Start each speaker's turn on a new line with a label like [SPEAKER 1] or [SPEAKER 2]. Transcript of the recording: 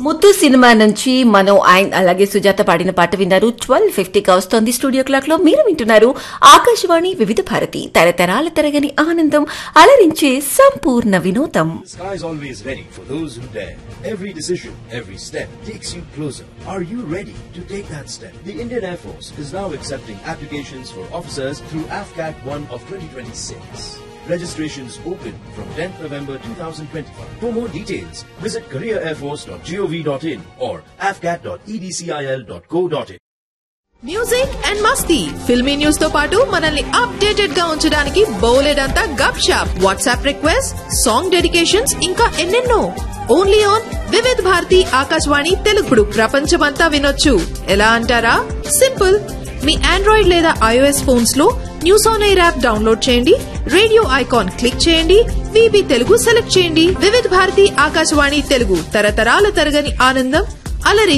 [SPEAKER 1] ముద్దు సినిమా నుంచి మనం ఆయన అలాగే సుజాత పాడిన పాట విన్నారు ట్వెల్వ్ ఫిఫ్టీగా వస్తోంది స్టూడియో క్లాక్ లో మీరు వింటున్నారు ఆకాశవాణి వివిధ భారతి తరతరాల తరగని ఆనందం అలరించే సంపూర్ణ వినోదం
[SPEAKER 2] The sky is always ready for those who dare. Every decision, every step takes you closer. Are you ready to take that step? The Indian Air Force is now accepting applications for officers through AFCAT 1 of 2026. Registrations open from 10th November 2025. For more details, visit careerairforce.gov.in or afcat.edcil.co.in.
[SPEAKER 3] Music and మస్తీ filmy news తో పాటు మనల్ని updated గా ఉంచడానికి బోలెడంతా గప్ షాప్ WhatsApp request song dedications ఇంకా ఎన్నెన్నో ఓన్లీ ఆన్ వివిధ్ భారతి ఆకాశవాణి తెలుగుడు ప్రపంచమంతా వినొచ్చు ఎలా అంటారా సింపుల్ మీ ఆండ్రాయిడ్ లేదా ఐఓఎస్ ఫోన్స్ లో news on air app download చేయండి రేడియో ఐకాన్ క్లిక్ చేయండి విబి తెలుగు సెలెక్ట్ చేయండి వివిధ్ భారతి ఆకాశవాణి తెలుగు తరతరాల తరగని ఆనందం అలరి